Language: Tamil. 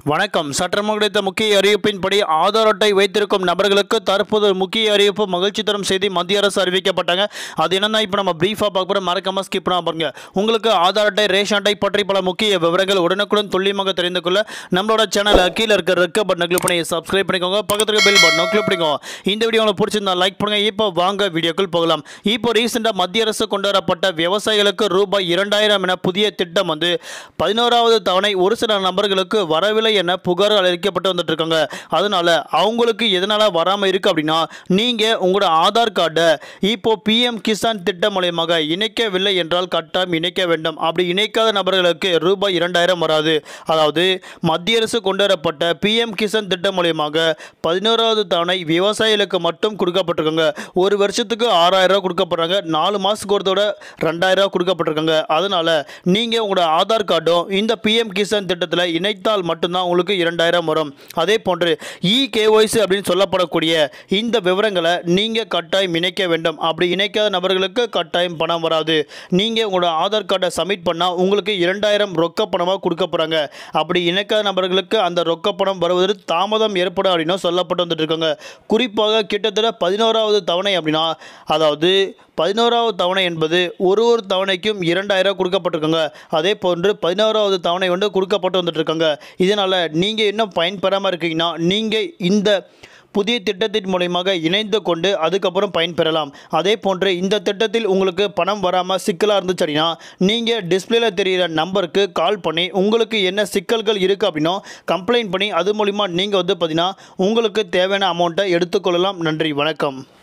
வணக்கம் சற்றம் கிடைத்த முக்கிய அறிவிப்பின்படி ஆதார் அட்டை வைத்திருக்கும் நபர்களுக்கு தற்போது ஒரு முக்கிய அறிவிப்பு மகிழ்ச்சி தரும் செய்தி மத்திய அரசு அறிவிக்கப்பட்டாங்க அது என்னன்னா இப்போ நம்ம பிரீஃபாக பார்க்க போகிறோம் மறக்காம ஸ்கிப் பண்ணாம பாருங்க உங்களுக்கு ஆதார் அட்டை ரேஷன் அட்டை பற்றி பல முக்கிய விவரங்கள் உடனுக்குடன் துல்லியமாக தெரிந்து கொள்ள நம்மளோட சேனலை கீழே இருக்க ரெக்க பட்டனை கிளிக் பண்ணி சப்ஸ்கிரைப் பண்ணிக்கோங்க பக்கத்துல பெல் பட்டனை கிளிக் பண்ணிக்கோங்க இந்த வீடியோ உங்களுக்கு பிடிச்சிருந்தா லைக் பண்ணுங்க இப்போ வாங்க வீடியோக்குள் போகலாம் இப்போ ரீசெண்டாக மத்திய அரசு கொண்டு வரப்பட்ட விவசாயிகளுக்கு ரூபாய் இரண்டாயிரம் என புதிய திட்டம் வந்து பதினோராவது தவணை ஒரு சில நபர்களுக்கு வரவில்லை என புகார் அளிக்கப்பட்டு வந்துட்டு இருக்காங்க அதனால அவங்களுக்கு எதனால வராமல் இருக்கு அப்படின்னா நீங்கள் உங்களோட ஆதார் கார்டை இப்போ பிஎம் கிசான் திட்டம் மூலயமாக இணைக்கவில்லை என்றால் கட்டாயம் இணைக்க வேண்டும் அப்படி இணைக்காத நபர்களுக்கு ரூபாய் இரண்டாயிரம் வராது அதாவது மத்திய அரசு கொண்டு வரப்பட்ட பிஎம் கிசான் திட்டம் மூலயமாக பதினோராவது தவணை விவசாயிகளுக்கு மட்டும் கொடுக்கப்பட்டிருக்காங்க ஒரு வருஷத்துக்கு ஆறாயிரம் ரூபாய் கொடுக்கப்படுறாங்க நாலு மாதத்துக்கு ஒருத்தோட ரெண்டாயிரம் ரூபாய் கொடுக்கப்பட்டிருக்காங்க அதனால நீங்கள் உங்களோட ஆதார் கார்டும் இந்த பிஎம் கிசான் திட்டத்தில் இணைத்தால் மட்டும்தான் உங்களுக்கு இரண்டாயிரம் வரும் அதே போன்று இ கேஒய்சி அப்படின்னு சொல்லப்படக்கூடிய இந்த விவரங்களை நீங்கள் கட்டாயம் இணைக்க வேண்டும் அப்படி இணைக்காத நபர்களுக்கு கட்டாயம் பணம் வராது நீங்கள் உங்களோட ஆதார் கார்டை சப்மிட் பண்ணால் உங்களுக்கு இரண்டாயிரம் ரொக்க பணமாக கொடுக்க போகிறாங்க அப்படி இணைக்காத நபர்களுக்கு அந்த ரொக்க பணம் வருவதற்கு தாமதம் ஏற்படும் அப்படின்னு சொல்லப்பட்டு வந்துட்டு இருக்காங்க குறிப்பாக கிட்டத்தட்ட பதினோராவது தவணை அப்படின்னா அதாவது பதினோராவது தவணை என்பது ஒரு ஒரு தவணைக்கும் இரண்டாயிரம் கொடுக்கப்பட்டிருக்காங்க அதே போன்று பதினோராவது தவணை வந்து கொடுக்கப்பட்டு வந்துட்டு இருக்காங்க இதனால் நீங்கள் இன்னும் பயன்பெறாமல் இருக்கீங்கன்னா நீங்கள் இந்த புதிய திட்டத்தின் மூலயமாக இணைந்து கொண்டு அதுக்கப்புறம் பயன்பெறலாம் அதே போன்று இந்த திட்டத்தில் உங்களுக்கு பணம் வராமல் சிக்கலாக இருந்துச்சு அப்படின்னா நீங்கள் டிஸ்பிளேல தெரிகிற நம்பருக்கு கால் பண்ணி உங்களுக்கு என்ன சிக்கல்கள் இருக்குது அப்படின்னா கம்ப்ளைண்ட் பண்ணி அது மூலிமா நீங்கள் வந்து பார்த்தீங்கன்னா உங்களுக்கு தேவையான அமௌண்ட்டை எடுத்துக்கொள்ளலாம் நன்றி வணக்கம்